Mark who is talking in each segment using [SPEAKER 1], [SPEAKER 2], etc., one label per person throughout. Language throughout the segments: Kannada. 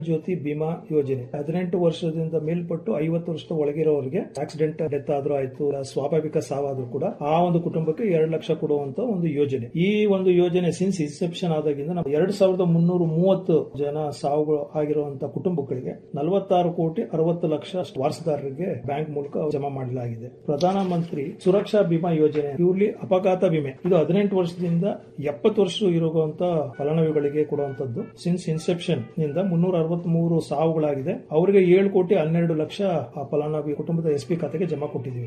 [SPEAKER 1] ಜ್ಯೋತಿ ಬಿಮಾ ಯೋಜನೆ ಹದಿನೆಂಟು ವರ್ಷದಿಂದ ಮೇಲ್ಪಟ್ಟು ಐವತ್ತು ವರ್ಷದ ಒಳಗಿರೋರಿಗೆ ಆಕ್ಸಿಡೆಂಟ್ ಡೆತ್ ಆದ್ರೂ ಆಯ್ತು ಇಲ್ಲ ಸ್ವಾಭಾವಿಕ ಸಾವಾದ್ರೂ ಕೂಡ ಆ ಒಂದು ಕುಟುಂಬಕ್ಕೆ ಎರಡು ಲಕ್ಷ ಕೊಡುವಂತ ಒಂದು ಯೋಜನೆ ಈ ಒಂದು ಯೋಜನೆ ಸಿನ್ಸ್ ಇನ್ಸೆಪ್ಷನ್ ಆದಾಗಿಂದ ನಾವು ಎರಡ್ ಸಾವಿರದ ಮುನ್ನೂರ ಮೂವತ್ತು ಜನ ಸಾವುಗಳು ಆಗಿರುವಂತಹ ಕುಟುಂಬಗಳಿಗೆ ನಲವತ್ತಾರು ಕೋಟಿ ಅರವತ್ತು ಲಕ್ಷ ವಾರಸುದಾರರಿಗೆ ಬ್ಯಾಂಕ್ ಮೂಲಕ ಜಮಾ ಮಾಡಲಾಗಿದೆ ಪ್ರಧಾನಮಂತ್ರಿ ಸುರಕ್ಷಾ ಬಿಮಾ ಯೋಜನೆ ಪ್ಯೂರ್ಲಿ ಅಪಘಾತ ವಿಮೆ ಇದು ಹದಿನೆಂಟು ವರ್ಷದಿಂದ ಎಪ್ಪತ್ತು ವರ್ಷ ಇರುವಂತಹ ಫಲಾನುಭವಿಗಳಿಗೆ ಕೊಡುವಂತದ್ದು ಸಿನ್ಸ್ ಇನ್ಸೆಪ್ಷನ್ ನಿಂದ ಮುನ್ನೂರ ಅರವತ್ಮೂರು ಸಾವುಗಳಾಗಿದೆ ಅವರಿಗೆ ಏಳು ಕೋಟಿ ಹನ್ನೆರಡು ಲಕ್ಷ ಆ ಫಲಾನುಭವಿ ಕುಟುಂಬದ ಎಸ್ ಪಿ ಖಾತೆಗೆ ಜಮಾ ಕೊಟ್ಟಿದ್ದೀವಿ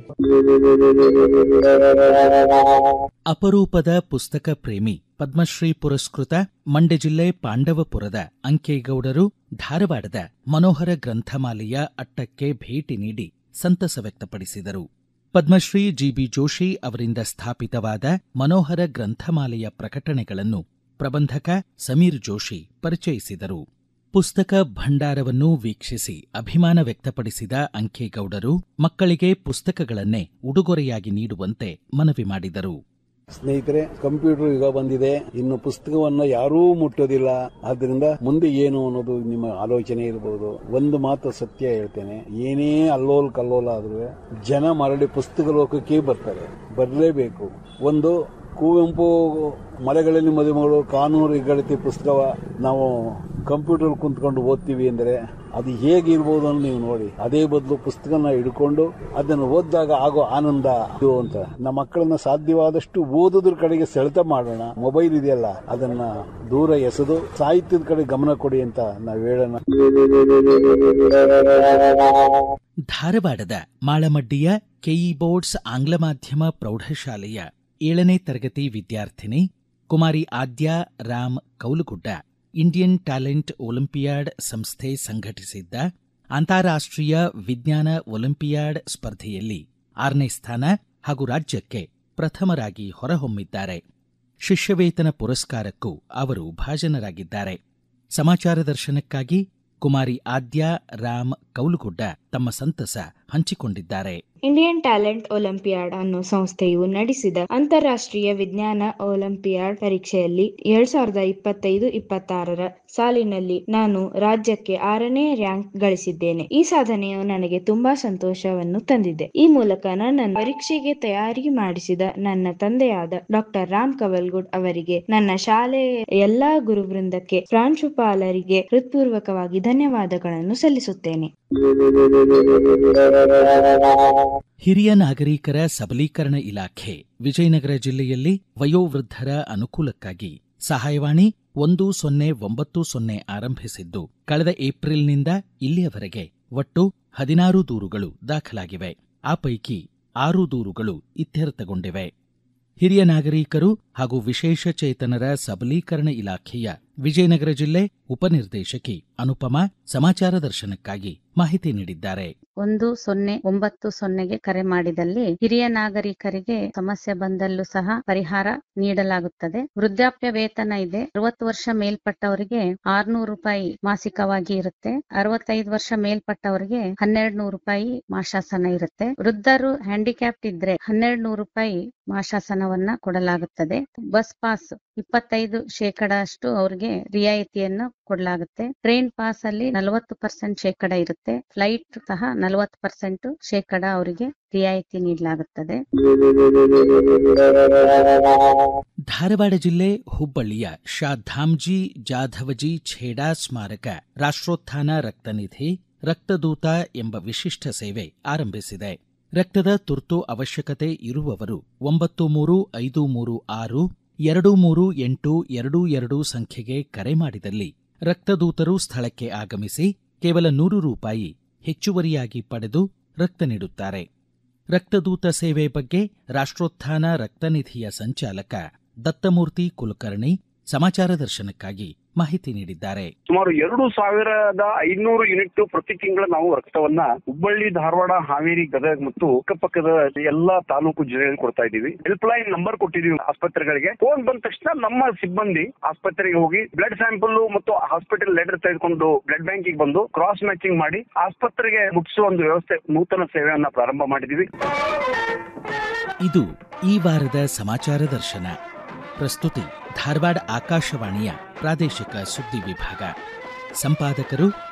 [SPEAKER 2] ಅಪರೂಪದ ಪುಸ್ತಕ ಪ್ರೇಮಿ ಪದ್ಮಶ್ರೀ ಪುರಸ್ಕೃತ ಮಂಡ್ಯ ಜಿಲ್ಲೆ ಪಾಂಡವಪುರದ ಅಂಕೇಗೌಡರು ಧಾರವಾಡದ ಮನೋಹರ ಗ್ರಂಥಮಾಲೆಯ ಅಟ್ಟಕ್ಕೆ ಭೇಟಿ ನೀಡಿ ಸಂತಸ ವ್ಯಕ್ತಪಡಿಸಿದರು ಪದ್ಮಶ್ರೀ ಜಿಬಿ ಜೋಶಿ ಅವರಿಂದ ಸ್ಥಾಪಿತವಾದ ಮನೋಹರ ಗ್ರಂಥಮಾಲೆಯ ಪ್ರಕಟಣೆಗಳನ್ನು ಪ್ರಬಂಧಕ ಸಮೀರ್ ಜೋಶಿ ಪರಿಚಯಿಸಿದರು ಪುಸ್ತಕ ಭಂಡಾರವನ್ನು ವೀಕ್ಷಿಸಿ ಅಭಿಮಾನ ವ್ಯಕ್ತಪಡಿಸಿದ ಅಂಕೇಗೌಡರು ಮಕ್ಕಳಿಗೆ ಪುಸ್ತಕಗಳನ್ನೇ ಉಡುಗೊರೆಯಾಗಿ ನೀಡುವಂತೆ ಮನವಿ ಮಾಡಿದರು
[SPEAKER 3] ಸ್ನೇಹಿತರೆ ಕಂಪ್ಯೂಟರ್ ಯುಗ ಬಂದಿದೆ ಇನ್ನು ಪುಸ್ತಕವನ್ನ ಯಾರೂ ಮುಟ್ಟೋದಿಲ್ಲ ಆದ್ರಿಂದ ಮುಂದೆ ಏನು ಅನ್ನೋದು ನಿಮ್ಮ ಆಲೋಚನೆ ಇರಬಹುದು ಒಂದು ಮಾತು ಸತ್ಯ ಹೇಳ್ತೇನೆ ಏನೇ ಅಲ್ಲೋಲ್ ಕಲ್ಲೋಲ ಆದ್ರೂ ಜನ ಮರಳಿ ಪುಸ್ತಕ ಲೋಕಕ್ಕೆ ಬರ್ತಾರೆ ಬರಲೇಬೇಕು ಒಂದು ಕುವೆಂಪು ಮಲೆಗಳಲ್ಲಿ ಮದುಮಗಳು ಕಾನೂರು ಹೆಗ್ಗಳಿಕೆ ಪುಸ್ತಕ ನಾವು ಕಂಪ್ಯೂಟರ್ ಕುಂತ್ಕೊಂಡು ಓದ್ತೀವಿ ಅಂದ್ರೆ ಅದು ಹೇಗಿರ್ಬೋದು ಅಂತ ನೀವು ನೋಡಿ ಅದೇ ಬದಲು ಪುಸ್ತಕನ ಹಿಡ್ಕೊಂಡು ಅದನ್ನು ಓದಿದಾಗ ಆಗೋ ಆನಂದ ಇದು ಅಂತ ನಮ್ಮ ಮಕ್ಕಳನ್ನ ಸಾಧ್ಯವಾದಷ್ಟು ಓದೋದ್ರ ಕಡೆಗೆ ಸೆಳೆತ ಮಾಡೋಣ ಮೊಬೈಲ್ ಇದೆಯಲ್ಲ ಅದನ್ನ ದೂರ ಎಸೆದು ಸಾಹಿತ್ಯದ ಕಡೆ ಗಮನ ಕೊಡಿ ಅಂತ ನಾವು ಹೇಳೋಣ
[SPEAKER 2] ಧಾರವಾಡದ ಮಾಳಮಡ್ಡಿಯ ಕೆಇ ಬೋರ್ಡ್ಸ್ ಆಂಗ್ಲ ಮಾಧ್ಯಮ ಪ್ರೌಢಶಾಲೆಯ ಏಳನೇ ತರಗತಿ ವಿದ್ಯಾರ್ಥಿನಿ Kumari Aadya Ram Kaulagudda Indian talent olympiad ಸಂಸ್ಥೆ ಸಂಘಟಿಸಿದ್ದ ಅಂತಾರಾಷ್ಟ್ರೀಯ ವಿಜ್ಞಾನ ಒಲಿಂಪಿಯಾಡ್ ಸ್ಪರ್ಧೆಯಲ್ಲಿ ಆರನೇ ಸ್ಥಾನ ಹಾಗೂ ರಾಜ್ಯಕ್ಕೆ ಪ್ರಥಮರಾಗಿ ಹೊರಹೊಮ್ಮಿದ್ದಾರೆ ಶಿಷ್ಯವೇತನ ಪುರಸ್ಕಾರಕ್ಕೂ ಅವರು ಭಾಜನರಾಗಿದ್ದಾರೆ ಸಮಾಚಾರ ದರ್ಶನಕ್ಕಾಗಿ ಕುಮಾರಿ ಆದ್ಯಾ ರಾಮ್ ಕೌಲುಗುಡ್ಡ ತಮ್ಮ ಸಂತಸ ಹಂಚಿಕೊಂಡಿದ್ದಾರೆ
[SPEAKER 4] ಇಂಡಿಯನ್ ಟ್ಯಾಲೆಂಟ್ ಒಲಿಂಪಿಯಾಡ್ ಅನ್ನೋ ಸಂಸ್ಥೆಯು ನಡೆಸಿದ ಅಂತಾರಾಷ್ಟ್ರೀಯ ವಿಜ್ಞಾನ ಒಲಿಂಪಿಯಾಡ್ ಪರೀಕ್ಷೆಯಲ್ಲಿ ಎರಡ್ ಸಾವಿರದ ಇಪ್ಪತ್ತೈದು ಇಪ್ಪತ್ತಾರರ ಸಾಲಿನಲ್ಲಿ ನಾನು ರಾಜ್ಯಕ್ಕೆ ಆರನೇ ರ್ಯಾಂಕ್ ಗಳಿಸಿದ್ದೇನೆ ಈ ಸಾಧನೆಯು ನನಗೆ ತುಂಬಾ ಸಂತೋಷವನ್ನು ತಂದಿದೆ ಈ ಮೂಲಕ ನನ್ನ ಪರೀಕ್ಷೆಗೆ ತಯಾರಿ ಮಾಡಿಸಿದ ನನ್ನ ತಂದೆಯಾದ ಡಾಕ್ಟರ್ ರಾಮ್ ಕವಲ್ಗುಡ್ ಅವರಿಗೆ ನನ್ನ ಶಾಲೆಯ ಎಲ್ಲಾ ಗುರುವೃಂದಕ್ಕೆ ಪ್ರಾಂಶುಪಾಲರಿಗೆ ಹೃತ್ಪೂರ್ವಕವಾಗಿ ಧನ್ಯವಾದಗಳನ್ನು ಸಲ್ಲಿಸುತ್ತೇನೆ
[SPEAKER 2] ಹಿರಿಯ ನಾಗರಿಕರ ಸಬಲೀಕರಣ ಇಲಾಖೆ ವಿಜಯನಗರ ಜಿಲ್ಲೆಯಲ್ಲಿ ವಯೋವೃದ್ಧರ ಅನುಕೂಲಕ್ಕಾಗಿ ಸಹಾಯವಾಣಿ ಒಂದು ಸೊನ್ನೆ ಒಂಬತ್ತು ಸೊನ್ನೆ ಆರಂಭಿಸಿದ್ದು ಕಳೆದ ಏಪ್ರಿಲ್ನಿಂದ ಇಲ್ಲಿಯವರೆಗೆ ಒಟ್ಟು ಹದಿನಾರು ದೂರುಗಳು ದಾಖಲಾಗಿವೆ ಆ ಪೈಕಿ ಆರು ದೂರುಗಳು ಇತ್ಯರ್ಥಗೊಂಡಿವೆ ಹಿರಿಯ ನಾಗರಿಕರು ಹಾಗೂ ವಿಶೇಷ ಚೇತನರ ಸಬಲೀಕರಣ ಇಲಾಖೆಯ ವಿಜಯನಗರ ಜಿಲ್ಲೆ ಉಪನಿರ್ದೇಶಕಿ ಅನುಪಮಾ ಸಮಾಚಾರ ದರ್ಶನಕ್ಕಾಗಿ ಮಾಹಿತಿ ನೀಡಿದ್ದಾರೆ
[SPEAKER 5] ಒಂದು ಸೊನ್ನೆ ಒಂಬತ್ತು ಸೊನ್ನೆಗೆ ಕರೆ ಮಾಡಿದಲ್ಲಿ ಹಿರಿಯ ನಾಗರಿಕರಿಗೆ ಸಮಸ್ಯೆ ಬಂದಲ್ಲೂ ಸಹ ಪರಿಹಾರ ನೀಡಲಾಗುತ್ತದೆ ವೃದ್ಧಾಪ್ಯ ವೇತನ ಇದೆ ಅರವತ್ತು ವರ್ಷ ಮೇಲ್ಪಟ್ಟವರಿಗೆ ಆರ್ನೂರು ರೂಪಾಯಿ ಮಾಸಿಕವಾಗಿ ಇರುತ್ತೆ ಅರವತ್ತೈದು ವರ್ಷ ಮೇಲ್ಪಟ್ಟವರಿಗೆ ಹನ್ನೆರಡು ನೂರು ರೂಪಾಯಿ ಮಾಶಾಸನ ಇರುತ್ತೆ ವೃದ್ಧರು ಹ್ಯಾಂಡಿಕ್ಯಾಪ್ಟ್ ಇದ್ರೆ ಹನ್ನೆರಡು ನೂರು ರೂಪಾಯಿ ಮಾಶಾಸನವನ್ನ ಕೊಡಲಾಗುತ್ತದೆ ಬಸ್ ಪಾಸ್ ಇಪ್ಪತ್ತೈದು ಶೇಕಡ ಅಷ್ಟು ಅವರಿಗೆ ರಿಯಾಯಿತಿಯನ್ನು ಕೊಡಲಾಗುತ್ತೆ ಟ್ರೈನ್ ಪಾಸ್ ಅಲ್ಲಿ ನಲವತ್ತು ಪರ್ಸೆಂಟ್ ಶೇಕಡ ಇರುತ್ತೆ ಫ್ಲೈಟ್ ಸಹ ನಲವತ್ತು ಪರ್ಸೆಂಟ್ ಶೇಕಡ ಅವರಿಗೆ ರಿಯಾಯಿತಿ ನೀಡಲಾಗುತ್ತದೆ
[SPEAKER 2] ಧಾರವಾಡ ಜಿಲ್ಲೆ ಹುಬ್ಬಳ್ಳಿಯ ಶಾ ಧಾಮ್ಜಿ ಜಾಧವಜಿ ಛೇಡಾ ಸ್ಮಾರಕ ರಾಷ್ಟ್ರೋತ್ಥಾನ ರಕ್ತನಿಧಿ ರಕ್ತದೂತ ಎಂಬ ವಿಶಿಷ್ಟ ಸೇವೆ ಆರಂಭಿಸಿದೆ ರಕ್ತದ ತುರ್ತು ಅವಶ್ಯಕತೆ ಇರುವವರು ಒಂಬತ್ತು ಮೂರು ಐದು ಮೂರು ಆರು ಎರಡು ಮೂರು ಎಂಟು ಎರಡು ಎರಡು ಸಂಖ್ಯೆಗೆ ಕರೆ ಮಾಡಿದಲ್ಲಿ ರಕ್ತದೂತರು ಸ್ಥಳಕ್ಕೆ ಆಗಮಿಸಿ ಕೇವಲ ನೂರು ರೂಪಾಯಿ ಹೆಚ್ಚುವರಿಯಾಗಿ ಪಡೆದು ರಕ್ತ ನೀಡುತ್ತಾರೆ ರಕ್ತದೂತ ಸೇವೆ ಬಗ್ಗೆ ರಾಷ್ಟ್ರೋತ್ಥಾನ ರಕ್ತನಿಧಿಯ ಸಂಚಾಲಕ ದತ್ತಮೂರ್ತಿ ಕುಲಕರ್ಣಿ ಸಮಾಚಾರ ದರ್ಶನಕ್ಕಾಗಿ ಮಾಹಿತಿ ನೀಡಿದ್ದಾರೆ
[SPEAKER 6] ಸುಮಾರು ಎರಡು ಸಾವಿರದ ಐನೂರು ಯೂನಿಟ್ ಪ್ರತಿ ತಿಂಗಳ ನಾವು ರಕ್ತವನ್ನ ಹುಬ್ಬಳ್ಳಿ ಧಾರವಾಡ ಹಾವೇರಿ ಗದಗ ಮತ್ತು ಅಕ್ಕಪಕ್ಕದ ಎಲ್ಲಾ ತಾಲೂಕು ಜಿಲ್ಲೆಯಲ್ಲಿ ಕೊಡ್ತಾ ಇದೀವಿ ಹೆಲ್ಪ್ ಲೈನ್ ನಂಬರ್ ಕೊಟ್ಟಿದೀವಿ ಆಸ್ಪತ್ರೆಗಳಿಗೆ ಫೋನ್ ಬಂದ ತಕ್ಷಣ ನಮ್ಮ ಸಿಬ್ಬಂದಿ ಆಸ್ಪತ್ರೆಗೆ ಹೋಗಿ ಬ್ಲಡ್ ಸ್ಯಾಂಪಲ್ ಮತ್ತು ಹಾಸ್ಪಿಟಲ್ ಲೆಟರ್ ತೆಗೆದುಕೊಂಡು ಬ್ಲಡ್ ಬ್ಯಾಂಕಿಗೆ ಬಂದು ಕ್ರಾಸ್ ಮ್ಯಾಚಿಂಗ್ ಮಾಡಿ ಆಸ್ಪತ್ರೆಗೆ ಮುಗಿಸುವ ಒಂದು ವ್ಯವಸ್ಥೆ ನೂತನ ಸೇವೆಯನ್ನ ಪ್ರಾರಂಭ ಮಾಡಿದೀವಿ
[SPEAKER 2] ಇದು ಈ ವಾರದ ಸಮಾಚಾರ ದರ್ಶನ ಪ್ರಸ್ತುತಿ ಧಾರವಾಡ ಆಕಾಶವಾಣಿಯ ಪ್ರಾದೇಶಿಕ ಸುದ್ದಿ ವಿಭಾಗ ಸಂಪಾದಕರು